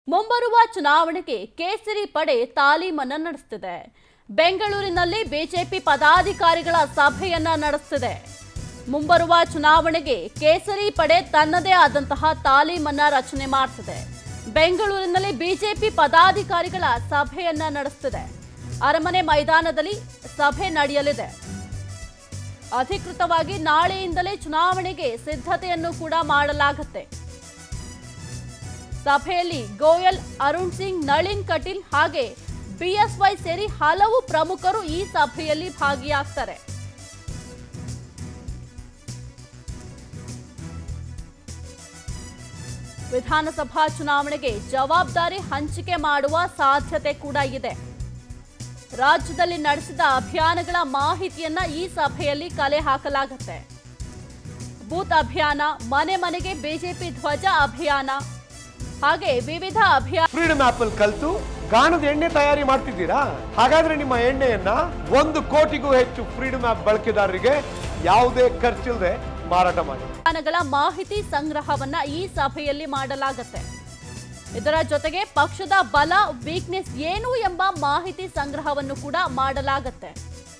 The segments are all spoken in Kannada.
ಮುಂಬರುವ ಚುನಾವಣೆಗೆ ಕೇಸರಿ ಪಡೆ ತಾಲೀಮನ್ನ ನಡೆಸುತ್ತಿದೆ ಬೆಂಗಳೂರಿನಲ್ಲಿ ಬಿಜೆಪಿ ಪದಾಧಿಕಾರಿಗಳ ಸಭೆಯನ್ನ ನಡೆಸುತ್ತಿದೆ ಮುಂಬರುವ ಚುನಾವಣೆಗೆ ಕೇಸರಿ ಪಡೆ ತನ್ನದೇ ಆದಂತಹ ತಾಲೀಮನ್ನ ರಚನೆ ಮಾಡ್ತಿದೆ ಬೆಂಗಳೂರಿನಲ್ಲಿ ಬಿಜೆಪಿ ಪದಾಧಿಕಾರಿಗಳ ಸಭೆಯನ್ನ ನಡೆಸುತ್ತಿದೆ ಅರಮನೆ ಮೈದಾನದಲ್ಲಿ ಸಭೆ ನಡೆಯಲಿದೆ ಅಧಿಕೃತವಾಗಿ ನಾಳೆಯಿಂದಲೇ ಚುನಾವಣೆಗೆ ಸಿದ್ಧತೆಯನ್ನು ಕೂಡ ಮಾಡಲಾಗುತ್ತೆ ಸಭೆಯಲ್ಲಿ ಗೋಯಲ್ ಅರುಣ್ ಸಿಂಗ್ ನಳಿನ್ ಕಟೀಲ್ ಹಾಗೆ ಬಿಎಸ್ವೈ ಸೇರಿ ಹಲವು ಪ್ರಮುಖರು ಈ ಸಭೆಯಲ್ಲಿ ಭಾಗಿಯಾಗ್ತಾರೆ ವಿಧಾನಸಭಾ ಚುನಾವಣೆಗೆ ಜವಾಬ್ದಾರಿ ಹಂಚಿಕೆ ಮಾಡುವ ಸಾಧ್ಯತೆ ಕೂಡ ಇದೆ ರಾಜ್ಯದಲ್ಲಿ ನಡೆಸಿದ ಅಭಿಯಾನಗಳ ಮಾಹಿತಿಯನ್ನ ಈ ಸಭೆಯಲ್ಲಿ ಕಲೆ ಹಾಕಲಾಗುತ್ತೆ ಬೂತ್ ಅಭಿಯಾನ ಮನೆ ಮನೆಗೆ ಬಿಜೆಪಿ ಧ್ವಜ ಅಭಿಯಾನ ಹಾಗೆ ವಿವಿಧ ಅಭಿಯಾನ ಫ್ರೀಡಮ್ ಆಪ್ ಅಲ್ಲಿ ಕಲ್ತು ಗಾಣದ ಎಣ್ಣೆ ತಯಾರಿ ಮಾಡ್ತಿದ್ದೀರಾ ಹಾಗಾದ್ರೆ ನಿಮ್ಮ ಎಣ್ಣೆಯನ್ನ ಒಂದು ಕೋಟಿಗೂ ಹೆಚ್ಚು ಫ್ರೀಡಮ್ ಆಪ್ ಬಳಕೆದಾರರಿಗೆ ಯಾವುದೇ ಖರ್ಚಿಲ್ಲದೆ ಮಾರಾಟ ಮಾಡಿ ಅಭಿಯಾನಗಳ ಮಾಹಿತಿ ಸಂಗ್ರಹವನ್ನ ಈ ಸಭೆಯಲ್ಲಿ ಮಾಡಲಾಗುತ್ತೆ ಇದರ ಜೊತೆಗೆ ಪಕ್ಷದ ಬಲ ವೀಕ್ನೆಸ್ ಏನು ಎಂಬ ಮಾಹಿತಿ ಸಂಗ್ರಹವನ್ನು ಕೂಡ ಮಾಡಲಾಗುತ್ತೆ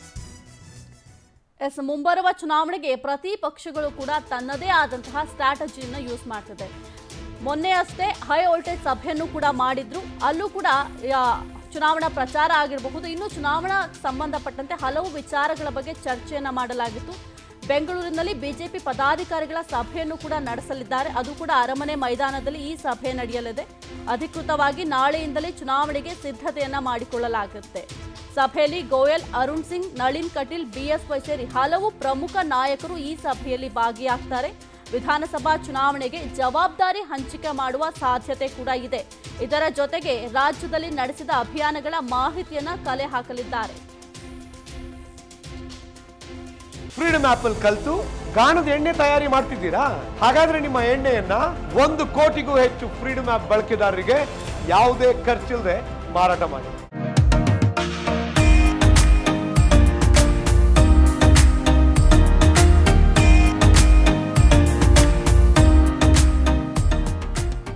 ಎಸ್ ಮುಂಬರುವ ಚುನಾವಣೆಗೆ ಪ್ರತಿ ಪಕ್ಷಗಳು ಕೂಡ ತನ್ನದೇ ಆದಂತಹ ಸ್ಟ್ರಾಟಜಿಯನ್ನು ಯೂಸ್ ಮಾಡ್ತಿದೆ ಮೊನ್ನೆ ಅಷ್ಟೇ ಹೈ ವೋಲ್ಟೇಜ್ ಸಭೆಯನ್ನು ಕೂಡ ಮಾಡಿದ್ರು ಅಲ್ಲೂ ಕೂಡ ಆ, ಚುನಾವಣಾ ಪ್ರಚಾರ ಆಗಿರಬಹುದು ಇನ್ನು ಚುನಾವಣಾ ಸಂಬಂಧಪಟ್ಟಂತೆ ಹಲವು ವಿಚಾರಗಳ ಬಗ್ಗೆ ಚರ್ಚೆಯನ್ನ ಮಾಡಲಾಗಿತ್ತು ಬೆಂಗಳೂರಿನಲ್ಲಿ ಬಿಜೆಪಿ ಪದಾಧಿಕಾರಿಗಳ ಸಭೆಯನ್ನು ಕೂಡ ನಡೆಸಲಿದ್ದಾರೆ ಅದು ಕೂಡ ಅರಮನೆ ಮೈದಾನದಲ್ಲಿ ಈ ಸಭೆ ನಡೆಯಲಿದೆ ಅಧಿಕೃತವಾಗಿ ನಾಳೆಯಿಂದಲೇ ಚುನಾವಣೆಗೆ ಸಿದ್ಧತೆಯನ್ನ ಮಾಡಿಕೊಳ್ಳಲಾಗುತ್ತೆ ಸಭೆಯಲ್ಲಿ ಗೋಯಲ್ ಅರುಣ್ ಸಿಂಗ್ ನಳಿನ್ ಕಟೀಲ್ ಬಿಎಸ್ವೈ ಸೇರಿ ಹಲವು ಪ್ರಮುಖ ನಾಯಕರು ಈ ಸಭೆಯಲ್ಲಿ ಭಾಗಿಯಾಗ್ತಾರೆ ವಿಧಾನಸಭಾ ಚುನಾವಣೆಗೆ ಜವಾಬ್ದಾರಿ ಹಂಚಿಕೆ ಮಾಡುವ ಸಾಧ್ಯತೆ ಕೂಡ ಇದೆ ಇದರ ಜೊತೆಗೆ ರಾಜ್ಯದಲ್ಲಿ ನಡೆಸಿದ ಅಭಿಯಾನಗಳ ಮಾಹಿತಿಯನ್ನ ಕಲೆ ಹಾಕಲಿದ್ದಾರೆ ಫ್ರೀಡಮ್ ಆಪ್ ಅಲ್ಲಿ ಕಲ್ತು ಗಾಣದ ಎಣ್ಣೆ ತಯಾರಿ ಮಾಡ್ತಿದ್ದೀರಾ ಹಾಗಾದ್ರೆ ನಿಮ್ಮ ಎಣ್ಣೆಯನ್ನ ಒಂದು ಕೋಟಿಗೂ ಹೆಚ್ಚು ಫ್ರೀಡಮ್ ಆಪ್ ಬಳಕೆದಾರರಿಗೆ ಯಾವುದೇ ಖರ್ಚಿಲ್ಲದೆ ಮಾರಾಟ ಮಾಡಿ